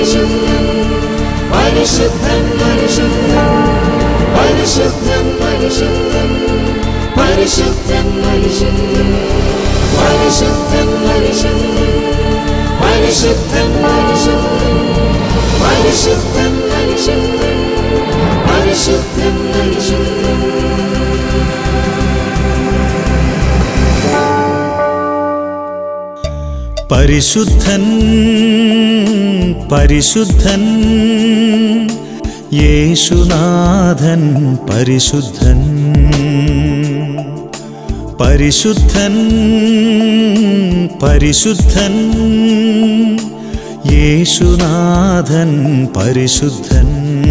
പരിശുദ്ധൻ പരിശുദ്ധൻ പരിശുദ്ധൻ പരിശുദ്ധൻ പരിശുദ്ധൻ പരിശുദ്ധൻ പരിശുദ്ധൻ പരിശുദ്ധൻ പരിശുദ്ധൻ പരിശുദ്ധൻ പരിശുദ്ധൻ പരിശുദ്ധൻ പരിശുദ്ധൻ പരിശുദ്ധൻ പരിശുദ്ധൻ പരിശുദ്ധൻ പരിശുദ്ധൻ യേശുനാഥൻ പരിശുദ്ധൻ പരിശുദ്ധൻ പരിശുദ്ധൻ യേശുനാഥൻ പരിശുദ്ധൻ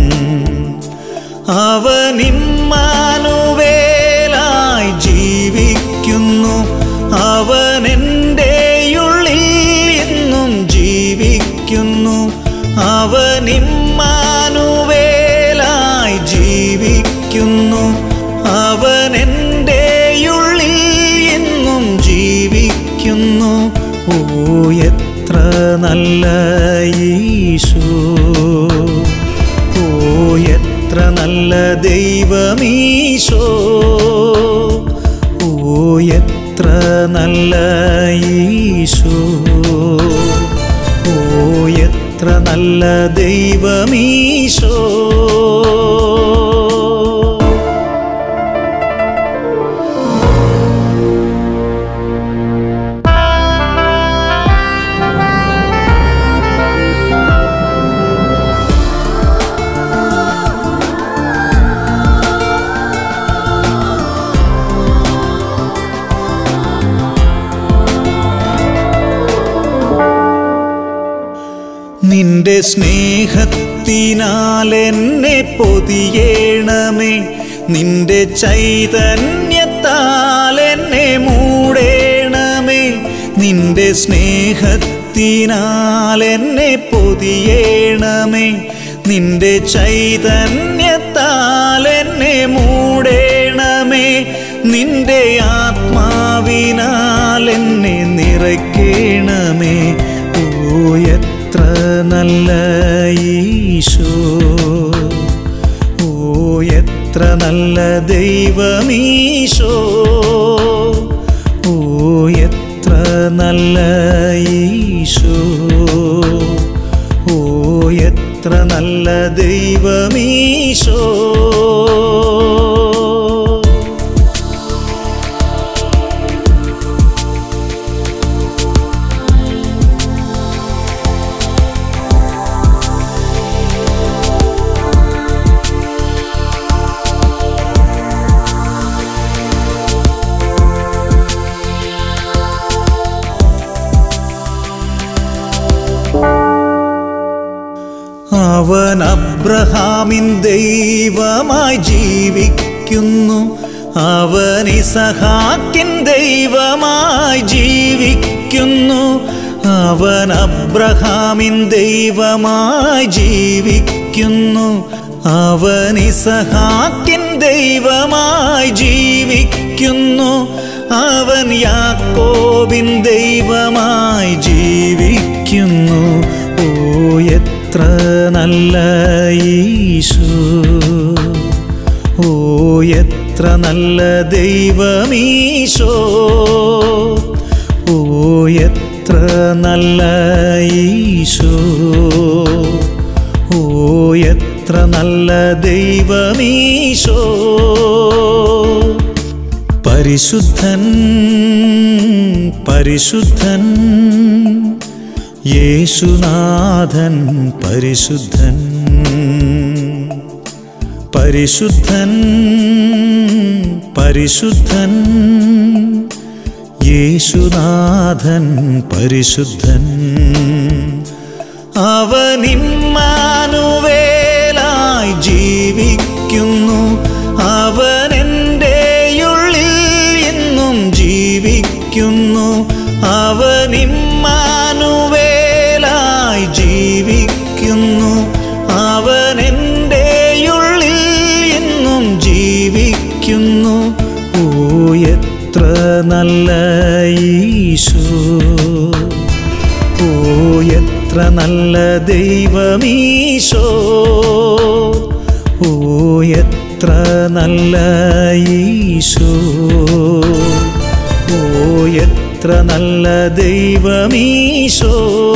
അവനിമ്മാനുവേലായി ജീവിക്കുന്നു അവൻ എൻ്റെ ഉള്ളിൽ എന്നും ജീവിക്കുന്നു അവനിമ്മാനുവേലായി ജീവിക്കുന്നു അവൻ എൻ്റെ ഉള്ളിൽ എന്നും ജീവിക്കുന്നു ഓ എത്ര നല്ല ഈശോ ഓ എത്ര നല്ല ദൈവമീശോ ഓ എത്ര നല്ല ഈശോ ഓ എത്ര നല്ല ദൈവമീശോ നിന്റെ സ്നേഹത്തിനാൽ എന്നെ പൊതിയേണമേ നിന്റെ ചൈതന്യത്താൽ എന്നെ മൂടേണമേ നിന്റെ സ്നേഹത്തിനാൽ എന്നെ പൊതിയേണമേ നിന്റെ ചൈതന്യത്താൽ എന്നെ മൂടേണമേ നിന്റെ ആത്മാവിനാൽ എന്നെ നിറയ്ക്കേണമേ ഓ എത്ര നല്ല ഈശോ ഓ എത്ര നല്ല ദൈവമീശോ ഓ എത്ര നല്ല ഈശോ ഓ എത്ര നല്ല ദൈവമീശോ അവൻ അബ്രഹാമിൻ ദൈവമായി ജീവിക്കുന്നു അവൻ ഇസഹാക്കിൻ ദൈവമായി ജീവിക്കുന്നു അവൻ അബ്രഹാമിൻ ദൈവമായി ജീവിക്കുന്നു അവൻ ഇസഹാക്കിൻ ദൈവമായി ജീവിക്കുന്നു അവൻ യാക്കോബിൻ ദൈവമായി ജീവിക്കുന്നു ഓ എത്ര നല്ല ഈശോ ഓ എത്ര നല്ല ദൈവമീശോ ഓ എത്ര നല്ല ഈശോ ഓ എത്ര നല്ല ദൈവമീശോ പരിശുദ്ധൻ പരിശുദ്ധൻ യേശുനാഥൻ പരിശുദ്ധൻ പരിശുദ്ധൻ പരിശുദ്ധൻ യേശുനാഥൻ പരിശുദ്ധൻ അവനിമ്മാനുവേലായി ജീവിക്കുന്നു അവൻ എൻ്റെ ഉള്ളിൽ എന്നും ജീവിക്കുന്നു അവനിമ്മാനുവേലായി ജീവിക്കുന്നു അവൻ എൻ്റെ ഉള്ളിൽ എന്നും ജീവിക്കുന്നു ഓ എത്ര നല്ല ഈശോ ഓ എത്ര എത്ര നല്ല ദൈവമീശോ ഓ എത്ര നല്ല ഈശോ ഓ എത്ര നല്ല ദൈവമീശോ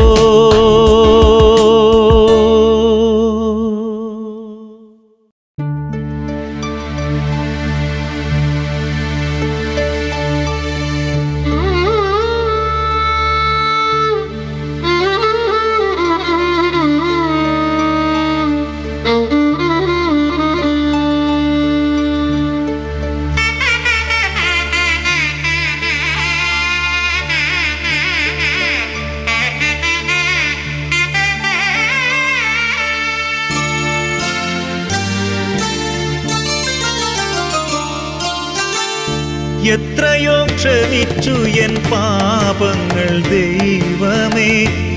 എത്രയോ ക്ഷമിച്ചു എൻ പാപങ്ങൾ ദൈവമേ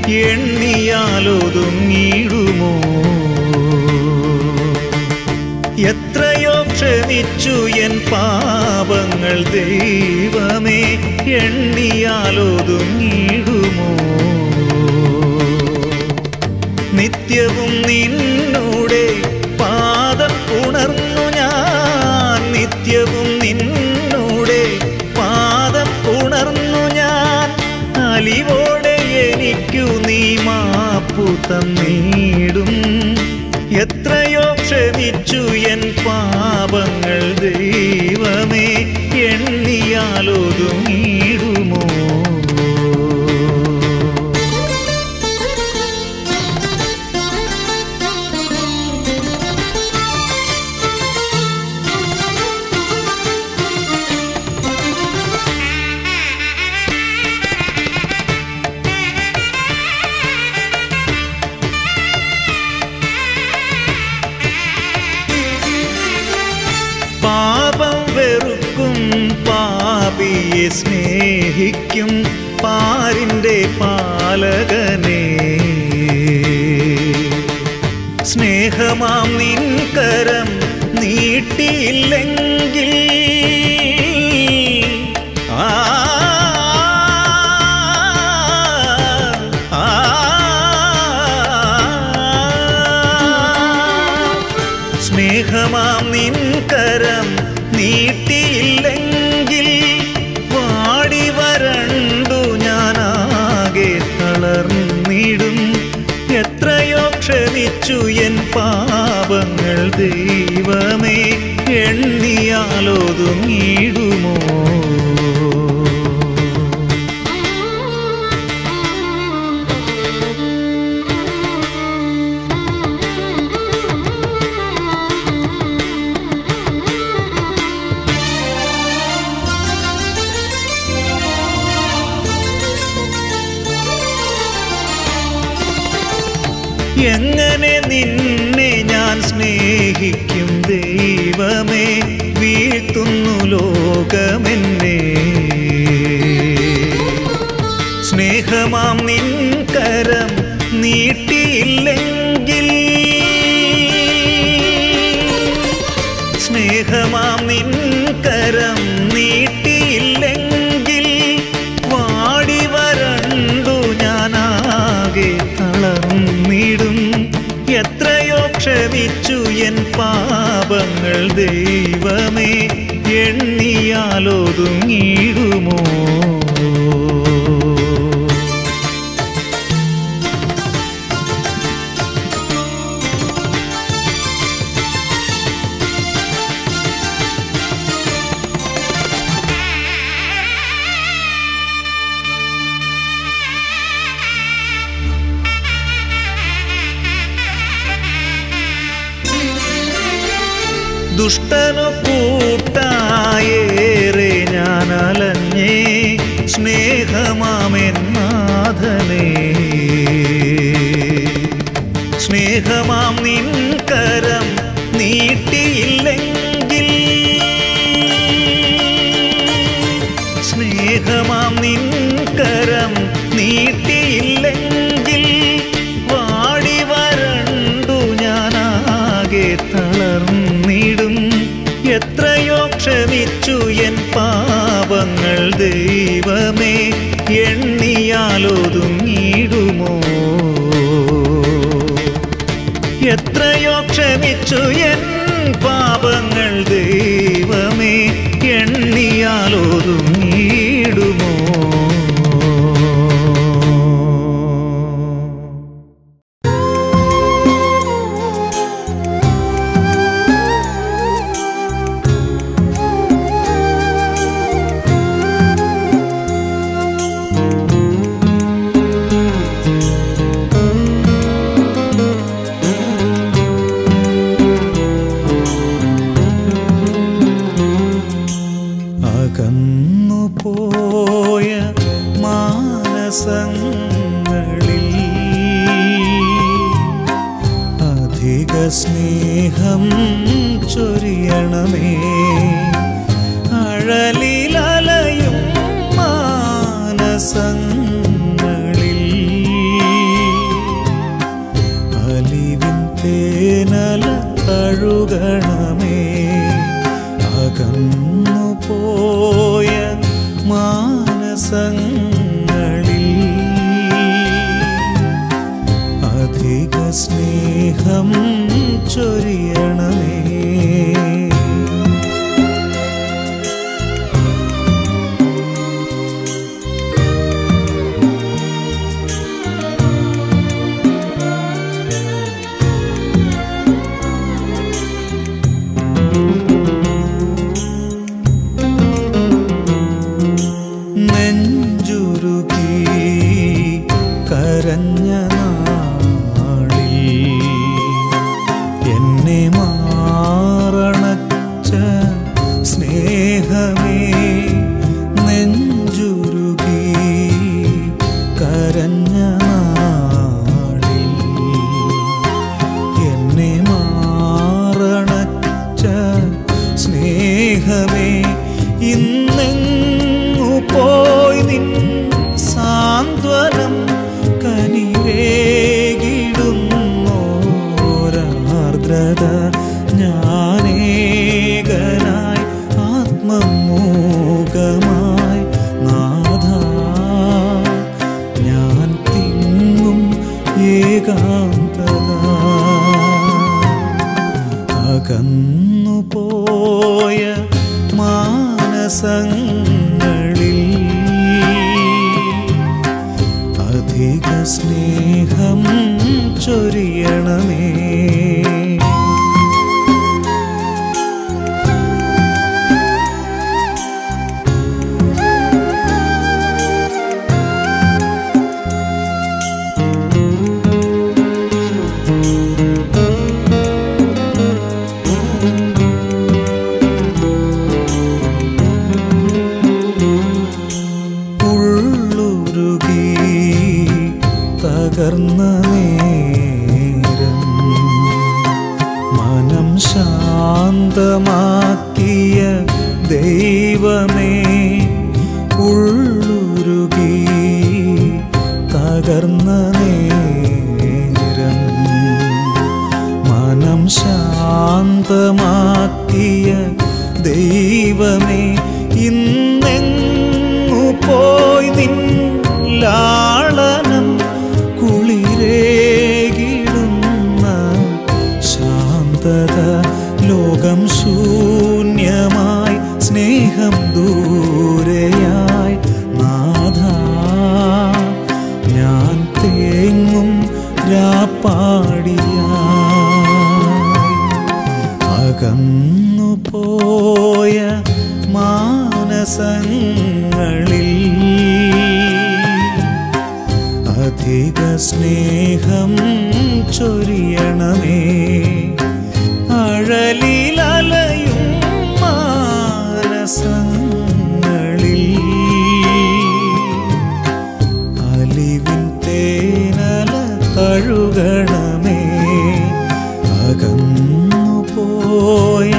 എണ്ണിയാലൊതുങ്ങിടുമോ എത്രയോ ക്ഷമിച്ചു എൻ പാപങ്ങൾ ദൈവമേ എണ്ണിയാലൊതുങ്ങിടുമോ നിത്യവും നിന്നൂടെ പാദം ഉണർന്നു ഞാൻ നിത്യവും നിന്നൂടെ പാദം ഉണർന്നു ഞാൻ അലിവോടെ എനിക്കു നീ മാപ്പു തന്നീടും എത്രയോ ക്ഷമിച്ചു എൻ പാപങ്ങൾ ദൈവമേ എണ്ണിയാലൊതുങ്ങിടുമോ പാപം വെറുക്കും പാപിയെ സ്നേഹിക്കും പാരിൻ്റെ പാലകനെ സ്നേഹമാം നിൻ കരം നീട്ടിയില്ലെങ്കിൽ ആ ആ, സ്നേഹമാം നിൻ കരം നീട്ടിയില്ലെങ്കിൽ വാടി വരണ്ടു ഞാനാകെ തളർന്നിടും എത്രയോ ക്ഷമിച്ചു എൻ പാപങ്ങൾ ദൈവമേ എണ്ണിയാലൊതുങ്ങിടുമോ എങ്ങനെ നിന്നെ ഞാൻ സ്നേഹിക്കും ദൈവമേ വീഴ്ത്തുന്നു ലോകമെന്നെ സ്നേഹമാം നിൻ കരം നീട്ടിയില്ലെങ്കിൽ സ്നേഹമാം നിൻ കരം നീട്ടിയില്ലെങ്കിൽ വാടി വരണ്ടു ഞാനാകെ തളർന്നിടും എത്രയോ ക്ഷമിച്ചു എൻ പാപങ്ങൾ ദൈവമേ എണ്ണിയാലൊതുങ്ങിടുമോ ദുഷ്ടനു കൂട്ടായേറെ ഞാൻ അലഞ്ഞേ സ്നേഹമാമെന്നാഥനേ സ്നേഹമാം നിൻ കരം നീട്ടിയില്ലെങ്കിൽ സ്നേഹമാം നിൻ കരം നീട്ടിയില്ലെങ്കിൽ വാടി വരണ്ടു ഞാനാകെ തളർന്നിടും എത്രയോ ക്ഷമിച്ചു എൻ പാപങ്ങൾ ദൈവമേ എണ്ണിയാലൊതുങ്ങിടുമോ ക്ഷമിച്ചു എൻ പാപങ്ങൾ ദൈവമേ എണ്ണിയാലൊതുങ്ങിയിടുമോ അകന്നു പോയ മാനസങ്ങളിൽ അധിക സ്നേഹം ചൊരിയണമേ അഴലിലലയും മാനസങ്ങളിൽ അലിവിൻ തേനല തഴുകണമേ അകന്നു പോയ മാനസങ്ങളിൽ അധിക സ്നേഹം ചൊരിയണമേ നെഞ്ചുരുകി കരഞ്ഞ നാളിൽ എന്നെ മാറണച്ച സ്നേഹമേ നെഞ്ചുരുകി കരഞ്ഞ നാളിൽ എന്നെ മാറണച്ച സ്നേഹമേ ഇന്നെങ്ങു പോയി നിൻ സാന്ത്വനം കനിവേകിടുന്നോരാർദ്രത ഞാനേകനായി ആത്മമൂകമായി നാഥ ഞാൻ തിങ്ങും ഏകാന്തത അകന്നു പോയ മാനസങ്ങളിൽ അധിക സ്നേഹം ചൊരിയണമേ ഉള്ളുരുകി തകർന്ന നേരം മനം ശാന്തമാക്കിയ ദൈവമേ ഉള്ളുരുകി തകർന്ന നേരം മനം ശാന്തമാക്കിയ ദൈവമേ ഇന്നെങ്ങു പോയി നിൻ ലാളനം കുളിരേകിടുന്ന ശാന്തത ലോകം ശൂന്യമായി സ്നേഹം ദൂരെയായി നാഥ ഞാൻ തേങ്ങും രാപ്പാടിയായി അകന്നു പോയ മാനസങ്ങളിൽ അധിക സ്നേഹം ചൊരിയണമേ അഴലിലലയും മാനസങ്ങളിൽ അലിവിൻ തേനല തഴുകണമേ അകന്നു പോയ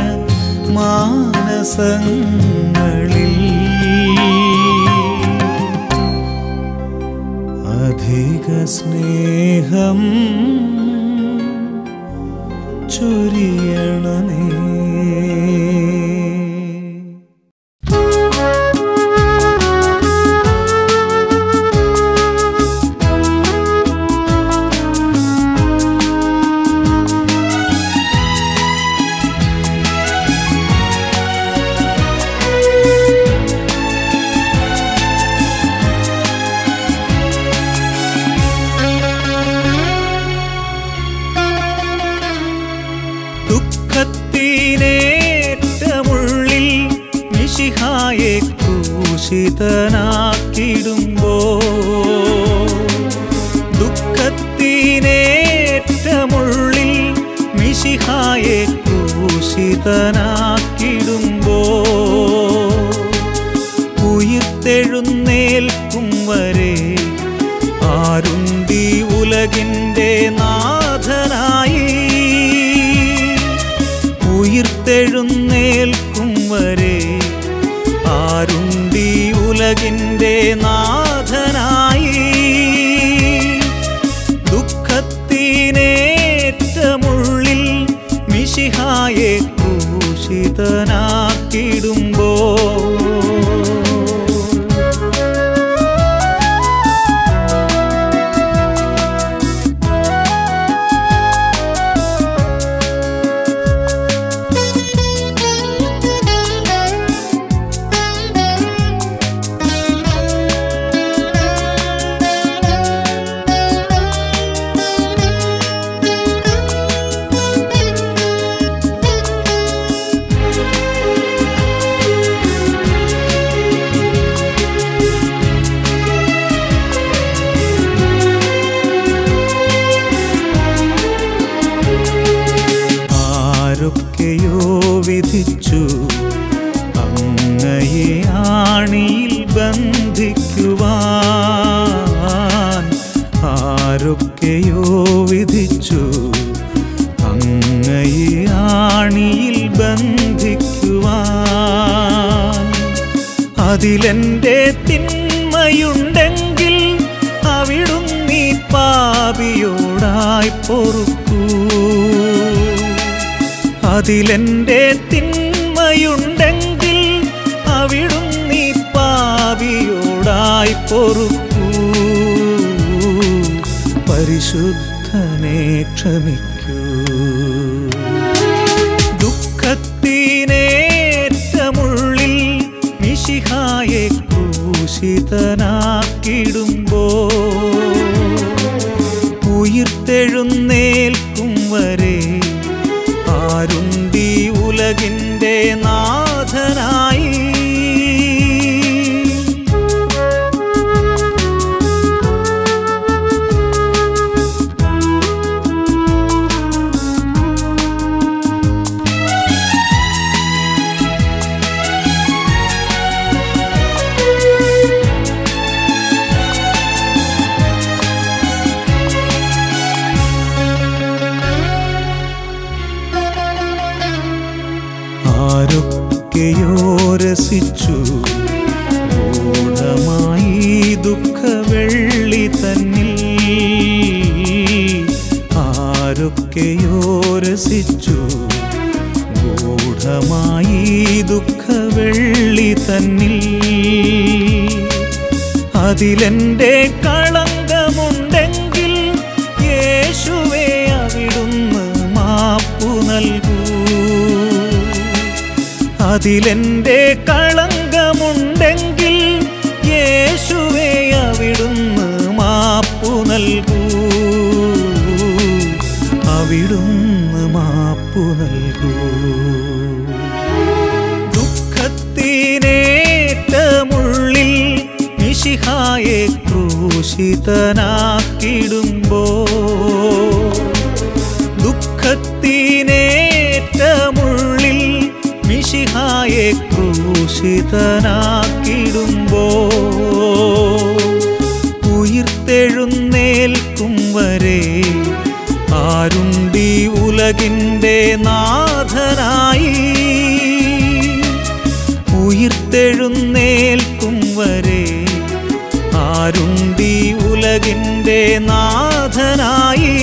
മാനസങ്ങളിൽ അധിക സ്നേഹം ചൊരിയണമേ ക്രൂശിതനാക്കിടുമ്പോ ദുഃഖത്തിനേറ്റമുള്ളിൽ മിശിഹായെ ക്രൂശിതനാക്കിടുമ്പോ ഉയിർത്തെഴുന്നേൽക്കും വരെ ആരുണ്ടി ഉലകിൻ്റെ നാഥനായി ഉയിർത്തെഴുന്നേൽക്കും വരെ ആരുണ്ടി ഉലകിൻ്റെ നാഥനായി ദുഃഖത്തിനേറ്റമുള്ളിൽ മിശിഹായെ ക്രൂശിതനാക്കിടുമ്പോ ആരൊക്കെയോ വിധിച്ചു അങ്ങയെ ആണിയിൽ ബന്ധിക്കുവാൻ ആരൊക്കെയോ വിധിച്ചു അങ്ങയെ ആണിയിൽ ബന്ധിക്കുവാൻ അതിലെൻ്റെ തിന്മയുണ്ടെങ്കിൽ അവിടുന്നീ പാപിയോടായി പൊറുക്കൂ അതിലെൻ്റെ തിന്മയുണ്ടെങ്കിൽ അവിടുന്നീ പാപിയോടായി പൊറുക്കൂ പരിശുദ്ധനെ ക്ഷമിക്കൂ ദുഃഖത്തിനേറ്റമുള്ളിൽ മിശിഹായെ ക്രൂശിതനാക്കിടുമ്പോ ഉയിർത്തെഴുന്നേൽക്കും വരെ ആരുണ്ടി ഉലകിൻ്റെ നാഥനായി ആരൊക്കെയോ രസിച്ചു ഗൂഢമായി ദുഃഖവെള്ളി തന്നിൽ ആരൊക്കെയോ രസിച്ചു ഗൂഢമായി ദുഃഖവെള്ളി തന്നിൽ അതിലെൻ്റെ കളങ്കമുണ്ടെങ്കിൽ യേശുവേ അവിടുന്ന് മാപ്പു നൽകൂ അതിലെൻ്റെ കളങ്കമുണ്ടെങ്കിൽ യേശുവേ അവിടുന്ന് മാപ്പു നൽകൂ അവിടുന്ന് മാപ്പു നൽകൂ ദുഃഖത്തിനേറ്റമുള്ളിൽ മിശിഹായെ ക്രൂശിതനാക്കിടുമ്പോ ദുഃഖത്തിനേറ്റമുള്ളിൽ മിശിഹായെ ക്രൂശിതനാക്കിടുമ്പോ ഉയിർത്തെഴുന്നേൽക്കും വരെ ആരുണ്ടി ഉലകിൻ്റെ നാഥനായി ഉയിർത്തെഴുന്നേൽക്കും വരെ ആരുണ്ടി ഉലകിൻ്റെ നാഥനായി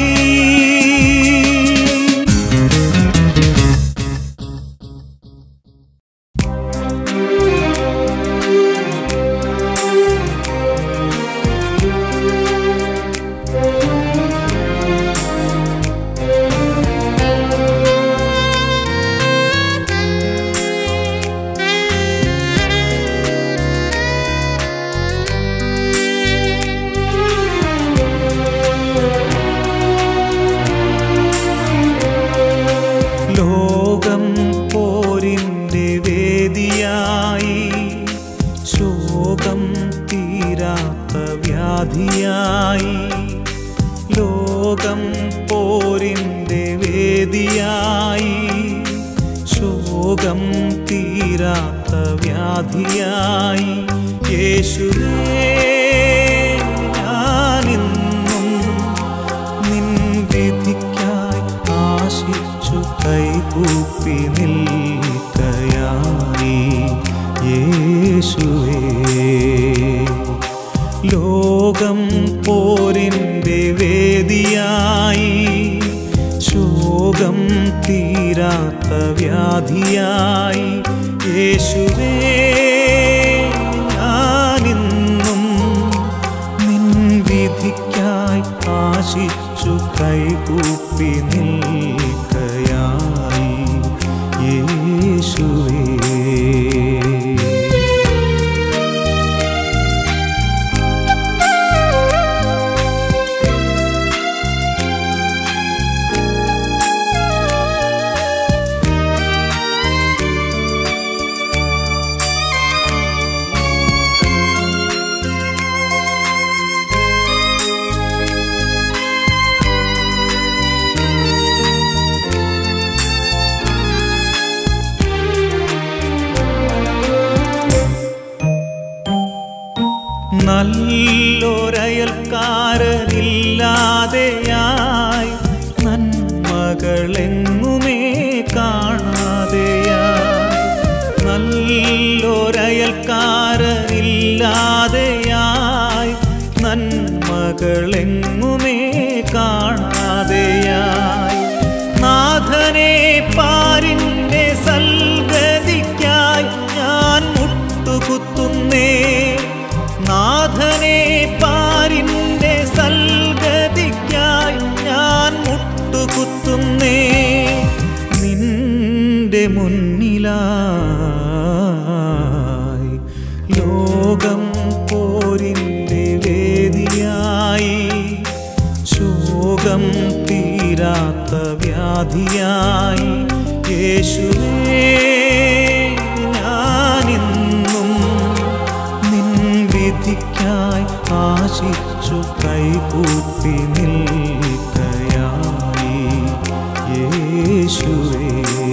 Thank you. തീരാത്ത വ്യാധിയായി ലോകം പോരിൻ്റെ വേദിയായി ശോകം തീരാത്ത വ്യാധിയായി യേശുവേ ഞാനിന്നും നിൻ വിധിക്കായി ആശിച്ചു കൈകൂപ്പി നിൽക്കയായി യേശുവേ ലോകം പോരിൻ്റെ വേദിയായി ശോകം തീരാത്ത വ്യാധിയായി യേശുവേ ഞാനിന്നും നിൻ വിധിക്കായി ആശിച്ചു കൈകൂപ്പി നിൽക്കയായി യേശുവേ നല്ലൊരയൽക്കാരനില്ലാതെയായി നന്മകളെങ്ങുമേ കാണാതെയായി നല്ലൊരയൽക്കാരനില്ലാതെയായി നന്മകളെങ്ങുമേ കാണാതെയായി നാഥനെ പാരിൻ്റെ സൽഗതിക്കായി ഞാൻ മുട്ടുകുത്തുന്നേ നാഥനെ പാരിൻ്റെ സൽഗതിക്കായി ഞാൻ മുട്ടുകുത്തുന്നേ നിന്റെ മുന്നിലായി ലോകം പോരിൻ്റെ വേദിയായി ശോകം തീരാത്ത വ്യാധിയായി യേശുവേ ഞാനിന്നും നിൻ വിധിക്കായി ആശിച്ചു കൈകൂപ്പി നിൽക്കയായി യേശുവേ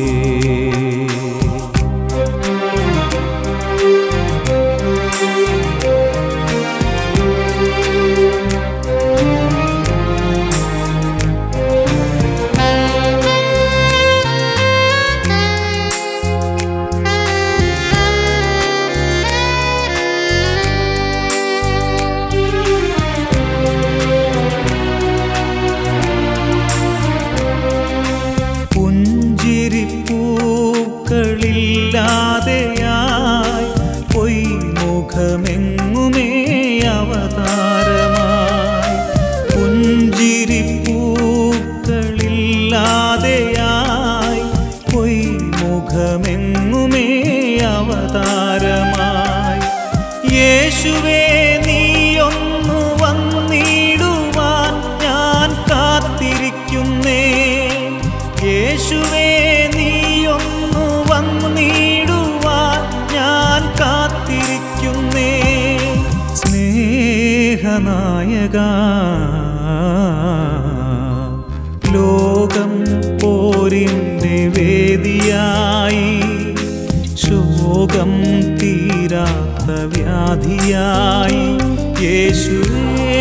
പുഞ്ചിരിപ്പൂക്കളില്ലാതെയായി പൊയ് മുഖമെങ്ങുമേ അവതാരമായി പുഞ്ചിരിപ്പൂക്കളില്ലാതെയായി പൊയ് മുഖമെങ്ങുമേ അവതാരമായി യേശുവേ നീയൊന്നു വന്നിടുവാൻ ഞാൻ കാത്തിരിക്കുന്നേ യേശുവേ നീയൊന്നു വന്നിടുവാൻ ഞാൻ കാത്തിരിക്കുന്നേ സ്നേഹനായക ലോകം പോരിൻ്റെ വേദിയായി ശോകം തീരാത്ത വ്യാധിയായി യേശുവേ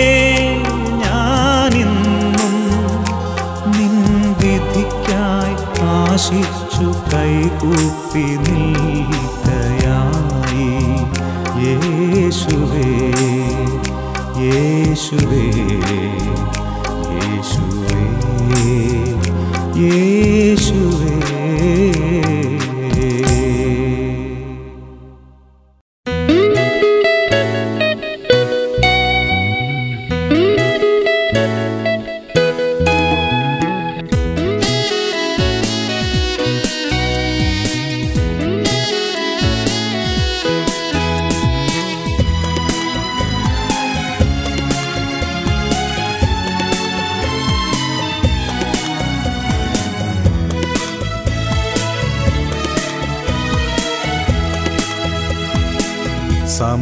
ഞാനിന്നും നിൻ വിധിക്കായി ആശിച്ചു കൈകൂപ്പി നിൽക്കയായി യേശുവേ യേശുവേ യേശുവേ യേശുവേ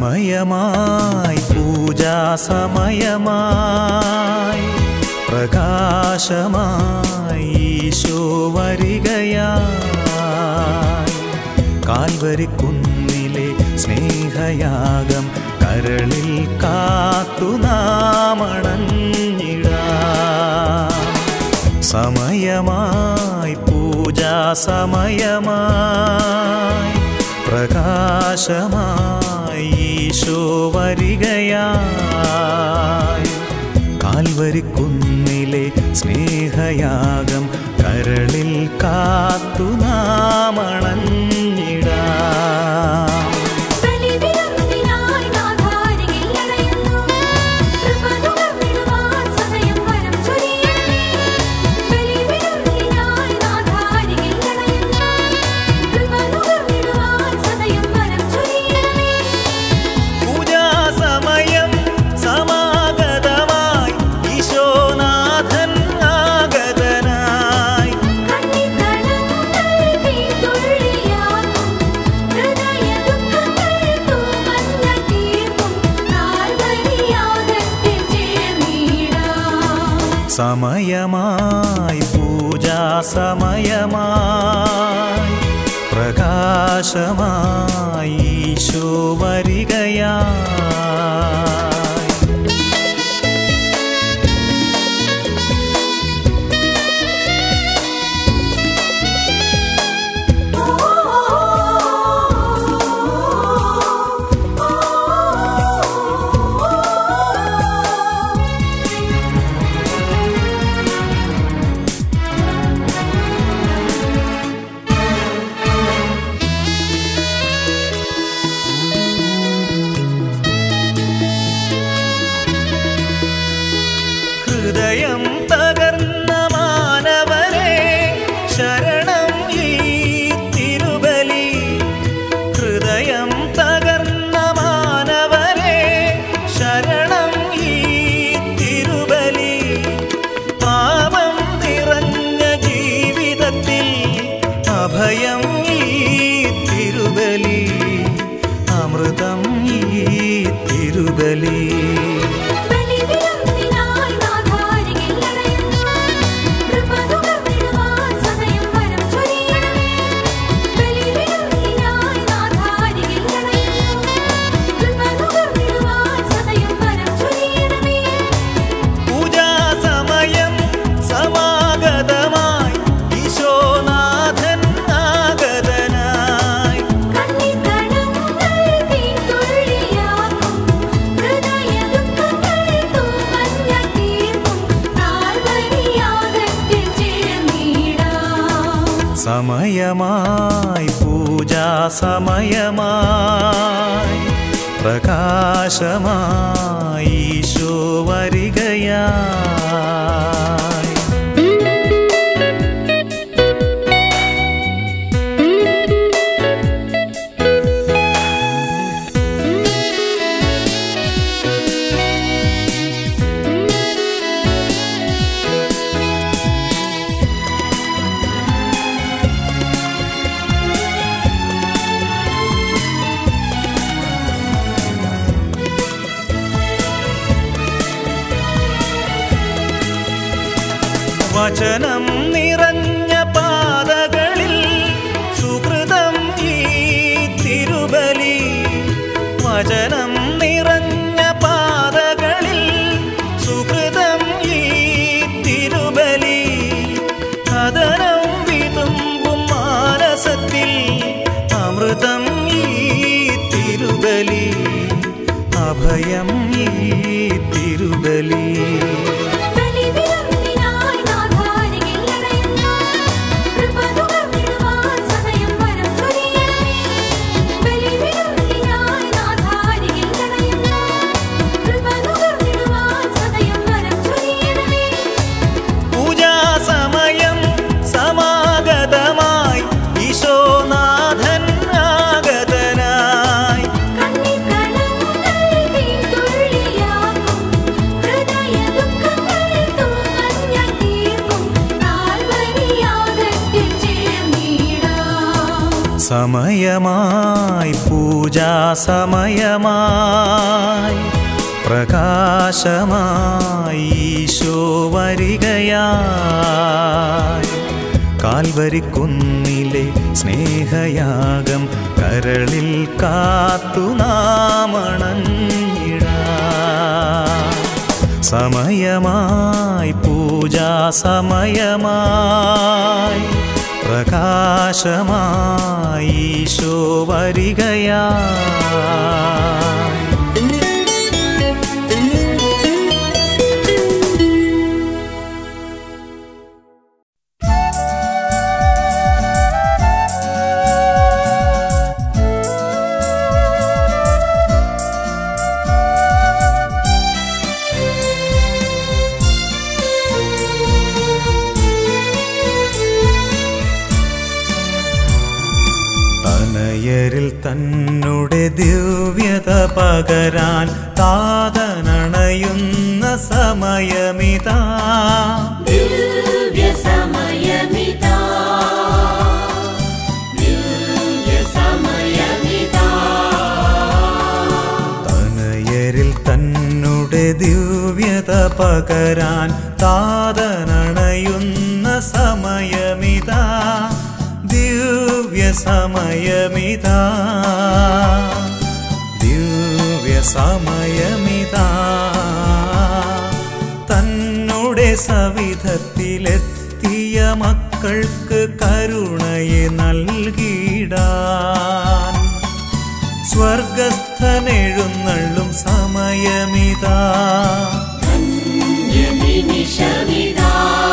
സമയമായി പൂജാ സമയമായി പ്രകാശമായി ഈശോ വരികയായി കാൽവരിക്കുന്നിലെ സ്നേഹയാഗം കരളിൽ കാത്തു നാമണഞ്ഞിടാം സമയമായി പൂജാ സമയമായി പ്രകാശമായി ഈശോ വരികയായി കാൽവരിക്കുന്നിലെ സ്നേഹയാഗം കരളിൽ കാത്തു നാമണഞ്ഞിടാം ബലിവിരുന്നിനായി നാഥാരികിൽ അണയുന്നു. കൃപ നുകർന്നിടുവാൻ സദയം വരം ചൊരിയണമേ. ബലിവിരുന്നിനായി നാഥാരികിൽ അണയുന്നു. കൃപ നുകർന്നിടുവാൻ സദയം വരം ചൊരിയണമേ. പൂജാസമയം സമാഗതമായി ഈശോനാഥൻ ആഗതനായി കണ്ണിക്കടങ്ങൾ തീതുള്ളിയാക്കും. ഹൃദയദുഃഖങ്ങൾ തൂമഞ്ഞ തീർക്കും. കാൽവരിയാകട്ടെ ചേർന്നിടാം. സമയമായി പൂജാ സമയമായി പ്രകാശമായി ഈശോ വരികയായി ഹൃദയം തകർന്ന മാനവരെ ശരണം ഈ തിരുബലി ഹൃദയം തകർന്ന മാനവരെ ശരണം ഈ തിരുബലി പാപം നിറഞ്ഞ ജീവിതത്തിൽ അഭയം ഈ തിരുബലി അമൃതം ഈ തിരുബലി ബലിവിരുന്നിനായി നാഥാരികിൽ അണയുന്നു. കൃപ നുകർന്നിടുവാൻ സദയം വരം ചൊരിയണമേ. ബലിവിരുന്നിനായി നാഥാരികിൽ അണയുന്നു. കൃപ നുകർന്നിടുവാൻ സദയം വരം ചൊരിയണമേ. പൂജാസമയം സമാഗതമായി ഈശോനാഥൻ ആഗതനായി കണ്ണിക്കടങ്ങൾ തീതുള്ളിയാക്കും. ഹൃദയദുഃഖങ്ങൾ തൂമഞ്ഞ തീർക്കും. കാൽവരിയാകട്ടെ ചേർന്നിടാം. സമയമായി പൂജാ സമയമായി പ്രകാശമായി ഈശോ വരികയായി വചനം നിറഞ്ഞ പാതകളിൽ സുഹൃതം ഈ തിരുബലി വചനം നിറഞ്ഞ പാതകളിൽ സുഹൃതം ഈ തിരുബലി കഥനം വിതുമ്പും മാനസത്തിൽ അമൃതം ഈ തിരുബലി അഭയം ഈ തിരുബലി ബലിവിരുന്നിനായി നാഥാരികിൽ അണയുന്നു. കൃപ നുകർന്നിടുവാൻ സദയം വരം ചൊരിയണമേ. ബലിവിരുന്നിനായി നാഥാരികിൽ അണയുന്നു. കൃപ നുകർന്നിടുവാൻ സദയം വരം ചൊരിയണമേ. പൂജാസമയം സമാഗതമായി ഈശോനാഥൻ ആഗതനായി കണ്ണിക്കടങ്ങൾ തീതുള്ളിയാക്കും. ഹൃദയദുഃഖങ്ങൾ സമയമായി പൂജാ സമയമായി പ്രകാശമായി ഈശോ വരികയായി കാൽവരിക്കുന്നിലെ സ്നേഹയാഗം കരളിൽ കാത്തു നാമണഞ്ഞിടാം സമയമായി പൂജാ സമയമായി പ്രകാശമായി ഈശോ വരികയായി തനയരിൽ തന്നുടെ ദിവ്യത പകരാൻ താതനണയുന്ന സമയമിതാ ദിവ്യസമയമിതാ ദിവ്യസമയമിതാ തനയരിൽ തന്നുടെ ദിവ്യത പകരാൻ താതനണയുന്ന സമയമിതാ ദിവ്യ സമയമിതാ ദിവ്യ സമയമിതാ തന്നെ സവിധത്തിലെത്തിയ മക്കൾക്ക് കരുണയെ നൽകിടാൻ സ്വർഗസ്ഥനെഴുന്നള്ളും സമയമിതാ നിമിഷമിതാ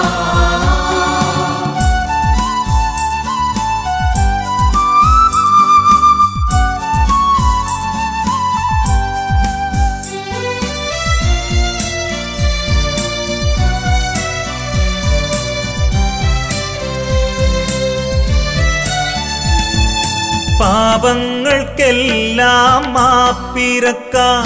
പാപങ്ങൾക്കെല്ലാം മാപ്പിരക്കാം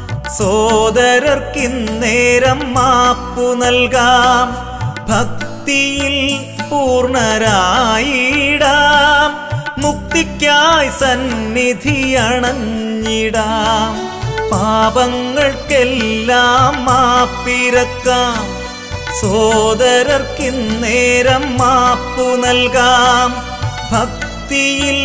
സോദരർക്കിന്നേരം മാപ്പു നൽകാം ഭക്തിയിൽ പൂർണരായിടാം മുക്തിക്കായി സന്നിധി അണഞ്ഞിടാം പാപങ്ങൾക്കെല്ലാം മാപ്പിരക്കാം സോദരർക്കിന്നേരം മാപ്പു നൽകാം ഭക്തിയിൽ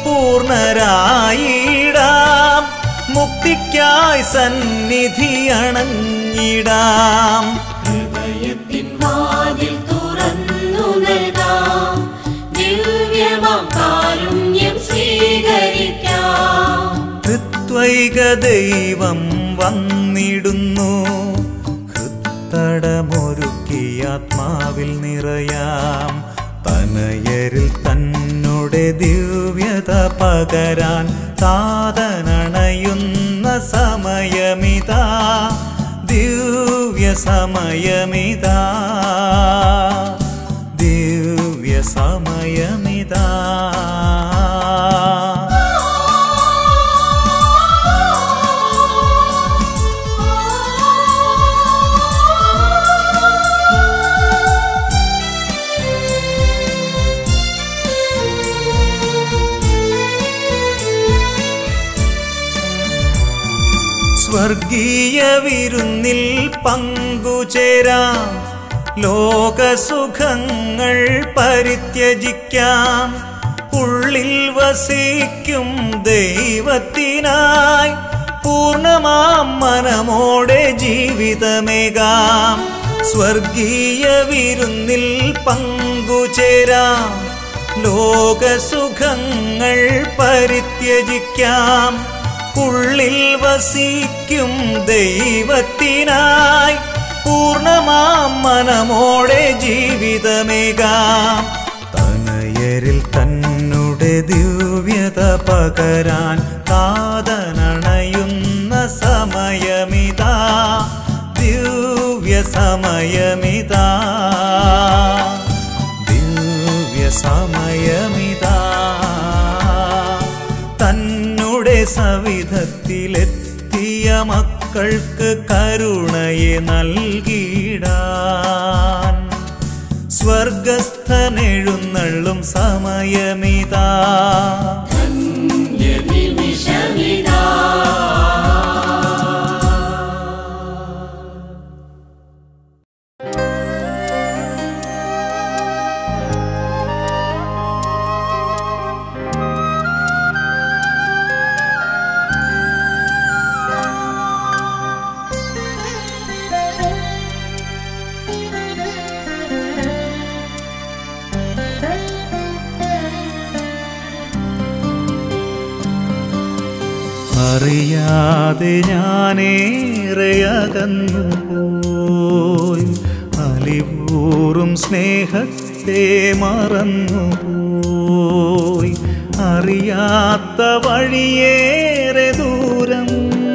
പൂർണരായിടാം മുക്തിക്കായി സന്നിധി അണഞ്ഞിടാം ഹൃദയത്തിൻ വാതിൽ തുറന്നു നൽകാം ദിവ്യമാം കാരുണ്യം സ്വീകരിക്കാം ത്രിത്വൈക ദൈവം വന്നിടുന്നു ഹൃത്തടമൊരുക്കി ആത്മാവിൽ നിറയാം തനയരിൽ തന്നുടെ ദിവ്യത പകരാൻ താതനണയുന്ന സമയമിതാ ദിവ്യ സമയമിതാ ദിവ്യ സമയമിതാ സ്വർഗീയ വിരുന്നിൽ പങ്കുചേരാം ലോകസുഖങ്ങൾ പരിത്യജിക്കാം ഉള്ളിൽ വസിക്കും ദൈവത്തിനായി പൂർണ്ണമാം മനമോടെ ജീവിതമേകാം സ്വർഗീയ വിരുന്നിൽ പങ്കുചേരാം ലോകസുഖങ്ങൾ പരിത്യജിക്കാം ഉള്ളിൽ വസിക്കും ദൈവത്തിനായി പൂർണ്ണമാം മനമോടെ ജീവിതമേകാം തനയരിൽ തന്നുടെ ദിവ്യത പകരാൻ താതനണയുന്ന സമയമിതാ ദിവ്യ സമയമിതാ ദിവ്യ സമയമിതാ തന്നെ സവിധത്തിലെത്തിയ മക്കൾക്ക് കരുണയെ നൽകിടാൻ സ്വർഗസ്ഥനെഴുന്നള്ളും സമയമിതാ നിമിഷമിതാ അറിയാതെ ഞാനേറെ അകന്നു പോയി അലിവൂറും സ്നേഹത്തെ മറന്നു പോയി അറിയാത്ത വഴിയേറെ ദൂരം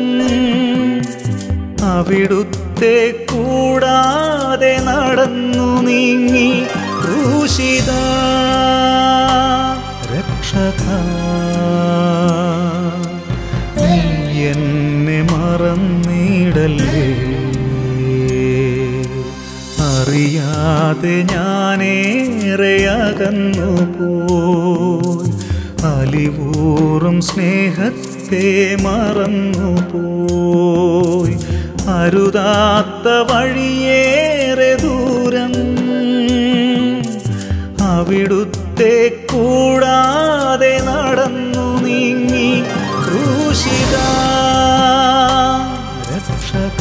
അവിടുത്തെ കൂടാതെ നടന്നു നീങ്ങി ക്രൂശിത രക്ഷക നീ എന്നെ മറന്നിടല്ലേ അറിയാതെ ഞാനേറെ അകന്നു പോയി അലിവൂറും സ്നേഹത്തെ മറന്നു പോയി അരുതാത്ത വഴിയേറെ ദൂരം അവിടുത്തെ കൂടാതെ നടന്നു നീങ്ങി ക്രൂശിത രക്ഷക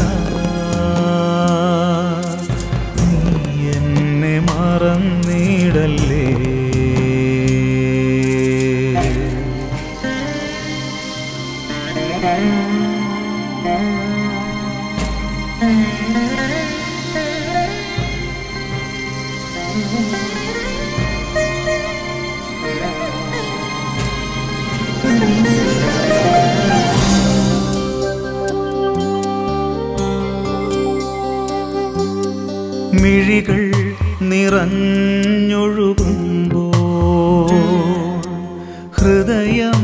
നീ എന്നെ മറന്നിടല്ലേ മിഴികൾ നിറഞ്ഞൊഴുകുമ്പോ ഹൃദയം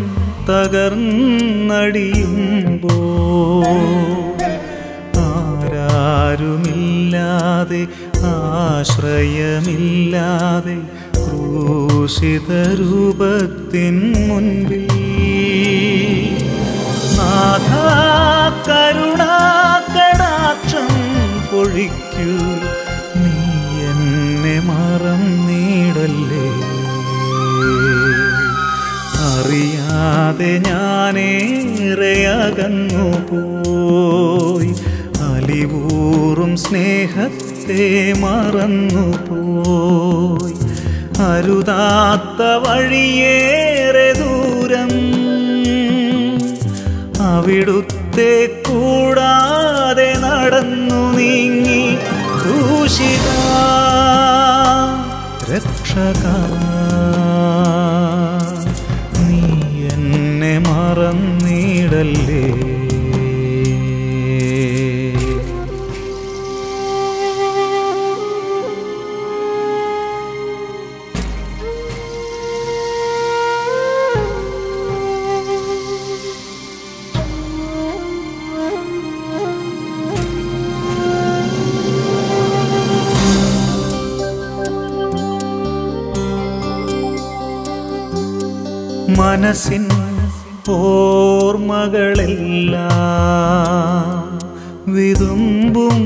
തകർന്നടിയുമ്പോ ആരാരുമില്ലാതെ ആശ്രയമില്ലാതെ ക്രൂശിത രൂപത്തിൻ മുൻപിൽ നാഥ കരുണാകടാക്ഷം പൊഴിക്കൂ നീ എന്നെ മറന്നിടല്ലേ അറിയാതെ ഞാനേറെ അകന്നു പോയി അലിവൂറും സ്നേഹത്തെ മറന്നു പോയി അരുതാത്ത വഴിയേറെ ദൂരം അവിടുത്തെ കൂടാതെ നടന്നു നീങ്ങി ക്രൂശിത രക്ഷക നീ എന്നെ മറന്നിടല്ലേ മനസ്സിൻ ഓർമ്മകളെല്ലാം വിതുമ്പും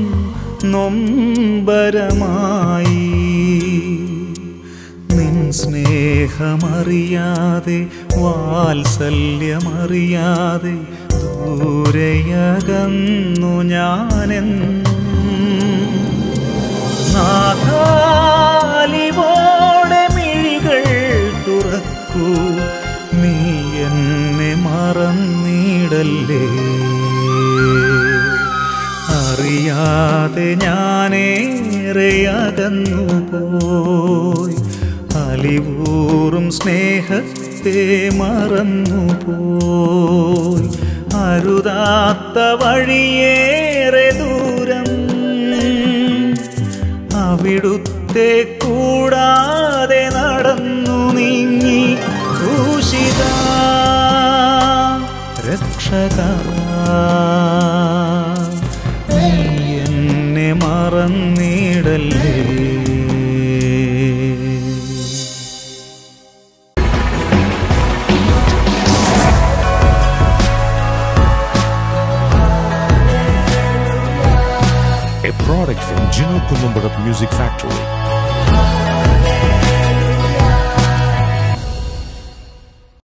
നൊമ്പരമായി നിൻ സ്നേഹമറിയാതെ വാത്സല്യമറിയാതെ ദൂരയകന്നു ഞാനെന്നും നാഥാലിവോടെ മിഴികൾ തുറക്കൂ നീ എന്നെ മറന്നിടല്ലേ അറിയാതെ ഞാനേറെ അകന്നു പോയി അലിവൂറും സ്നേഹത്തെ മറന്നു പോയി അരുതാത്ത വഴിയേറെ ദൂരം അവിടുത്തെ കൂടാതെ നടന്നു നീങ്ങി ക്രൂശിത രക്ഷക നീ എന്നെ മറന്നിടല്ലേ a product from Gino Columbarat Music Factory.